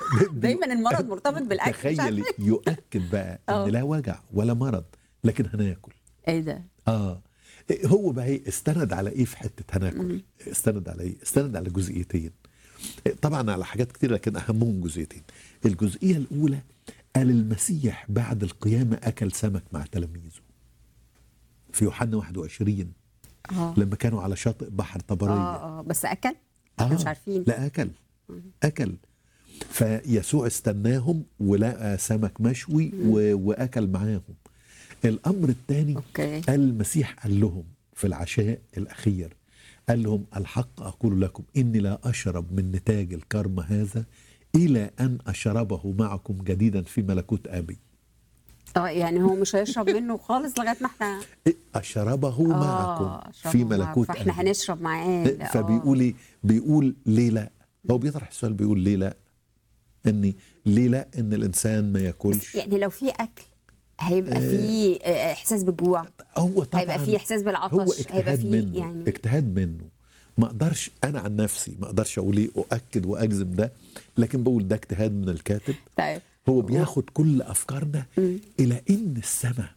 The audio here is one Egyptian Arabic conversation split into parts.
دايما المرض مرتبط بالاكل مش تخيلي عارفة. يؤكد بقى آه. ان لا وجع ولا مرض لكن هناكل ايه ده اه هو بقى إيه؟ استند على ايه في حته هناكل استند على ايه استند على جزئيتين طبعا على حاجات كتير لكن اهمهم جزئيتين الجزئيه الاولى قال المسيح بعد القيامه اكل سمك مع تلاميذه في يوحنا 21 اه لما كانوا على شاطئ بحر طبريه اه اه بس اكل احنا مش عارفين لا اكل اكل فيسوع استناهم ولقى سمك مشوي و... واكل معاهم الامر الثاني اوكي قال المسيح قال لهم في العشاء الاخير قال لهم الحق اقول لكم اني لا اشرب من نتاج الكرم هذا الى ان اشربه معكم جديدا في ملكوت ابي اه يعني هو مش هيشرب منه خالص لغايه ما احنا اشربه معكم اه في شربوا معاه. ملكوت فاحنا ابي هنشرب معاه لا، آه. فبيقول ايه بيقول ليه لا هو بيطرح السؤال بيقول ليه لا اني ليه لا ان الانسان ما ياكلش يعني لو في اكل هيبقى في آه، احساس بالجوع هو طبعا هيبقى في احساس هو بالعطش هيبقى اجتهاد في منه يعني اجتهاد منه ما اقدرش انا عن نفسي ما اقدرش اقول ايه اؤكد واجزم ده لكن بقول ده اجتهاد من الكاتب طيب هو بياخد كل افكارنا الى ان السماء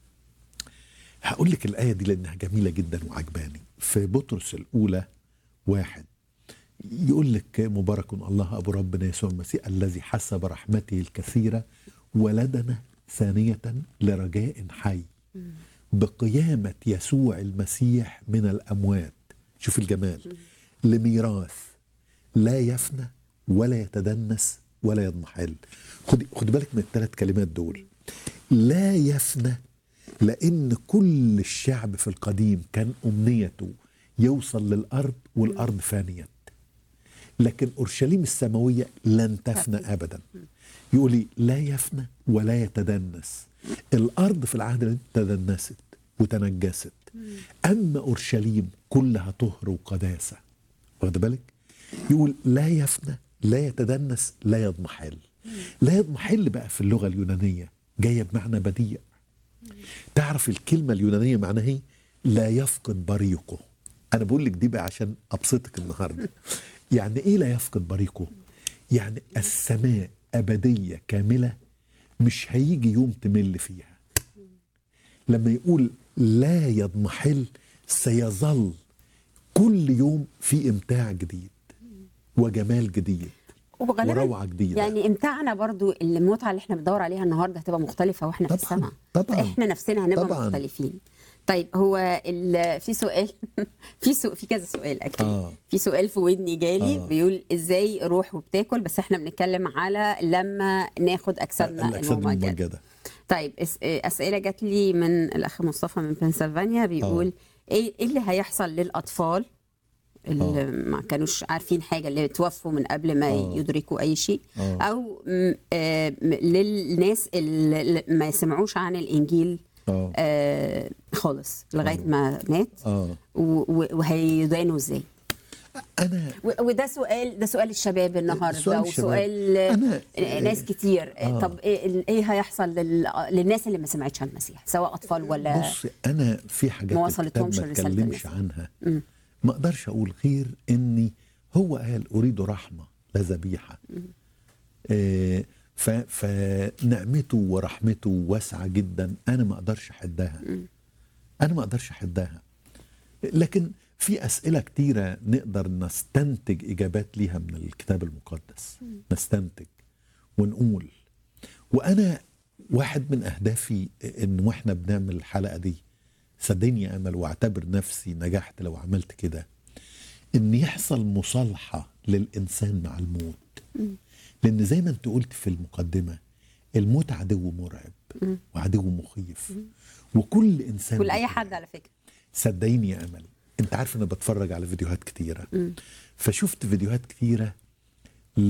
هقول لك الايه دي لانها جميله جدا وعجباني في بطرس الاولى واحد يقول لك مبارك الله ابو ربنا يسوع المسيح الذي حسب رحمته الكثيره ولدنا ثانيه لرجاء حي بقيامه يسوع المسيح من الاموات شوف الجمال لميراث لا يفنى ولا يتدنس ولا يضمحل خد خد بالك من الثلاث كلمات دول لا يفنى لان كل الشعب في القديم كان امنيته يوصل للارض والارض فانيه لكن اورشليم السماويه لن تفنى ابدا يقول لي لا يفنى ولا يتدنس الارض في العهد القديم تدنست وتنجست اما اورشليم كلها طهر وقداسه واخد بالك يقول لا يفنى لا يتدنس لا يضمحل لا يضمحل بقى في اللغه اليونانيه جايه بمعنى بديع تعرف الكلمه اليونانيه معناها ايه لا يفقد بريقه انا بقول لك دي بقى عشان ابسطك النهارده يعني ايه لا يفقد بريقه يعني السماء ابديه كامله مش هيجي يوم تمل فيها لما يقول لا يضمحل سيظل كل يوم في امتاع جديد وجمال جديد وغالبا وروعه جديده يعني امتعنا برضو المتعه اللي احنا بندور عليها النهارده هتبقى مختلفه واحنا في طبعاً، السماء طبعاً. احنا نفسنا هنبقى طبعاً. مختلفين طيب هو ال- في سؤال في سو في كذا سؤال اكيد آه. في سؤال في ودني جالي آه. بيقول ازاي روح وبتاكل بس احنا بنتكلم على لما ناخد اجسادنا الاجساد الممجده الممجده طيب اس- اسئله جات لي من الاخ مصطفى من بنسلفانيا بيقول ايه إيه اللي هيحصل للاطفال اللي ما كانوش عارفين حاجه اللي توفوا من قبل ما آه. يدركوا اي شيء آه. او م- آه، م- للناس اللي اللي ما سمعوش عن الانجيل اه آه، خالص لغايه ما مات اه و- و- وهيدانوا ازاي انا و- وده سؤال ده سؤال الشباب النهارده سؤال الشباب. وسؤال أنا- آه، ناس كتير آه. طب ايه إيه هيحصل لل- للناس اللي ما سمعتش عن المسيح سواء اطفال ولا بص انا في حاجات ما الكتاب وصلتهمش ما رسالة اتكلمش المسيح. عنها ما اقدرش اقول غير اني هو قال اريد رحمه لا ذبيحه آه، ف- فنعمته ورحمته واسعه جدا انا ما اقدرش احدها انا ما اقدرش احدها لكن في اسئله كتيره نقدر نستنتج اجابات ليها من الكتاب المقدس نستنتج ونقول وانا واحد من اهدافي ان واحنا بنعمل الحلقه دي صدقني يا امل واعتبر نفسي نجحت لو عملت كده ان يحصل مصالحه للانسان مع الموت لان زي ما انت قلت في المقدمه الموت عدو مرعب وعدو مخيف وكل انسان ولاي بيكون حد على فكره صدقيني يا امل انت عارف انا بتفرج على فيديوهات كتيره فشفت فيديوهات كتيره ل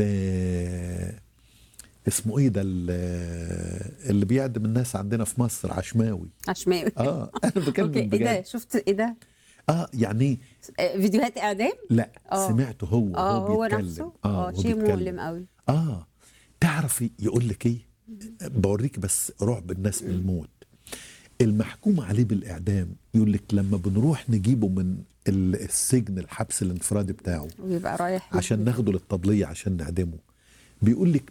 اسمه ايه ده ال- اللي بيعدم الناس عندنا في مصر عشماوي عشماوي اه انا بكلم اوكي ايه ده بجد شفت ايه ده اه يعني آه، فيديوهات اعدام لا آه. سمعته هو اه وهو هو بيتكلم نفسه اه اه وهو شيء بيتكلم. مؤلم قوي اه تعرفي يقول لك ايه بوريك بس رعب الناس من الموت المحكوم عليه بالاعدام يقول لك لما بنروح نجيبه من ال- السجن الحبس الانفرادي بتاعه ويبقى رايح عشان ناخده للتضلية عشان نعدمه بيقول لك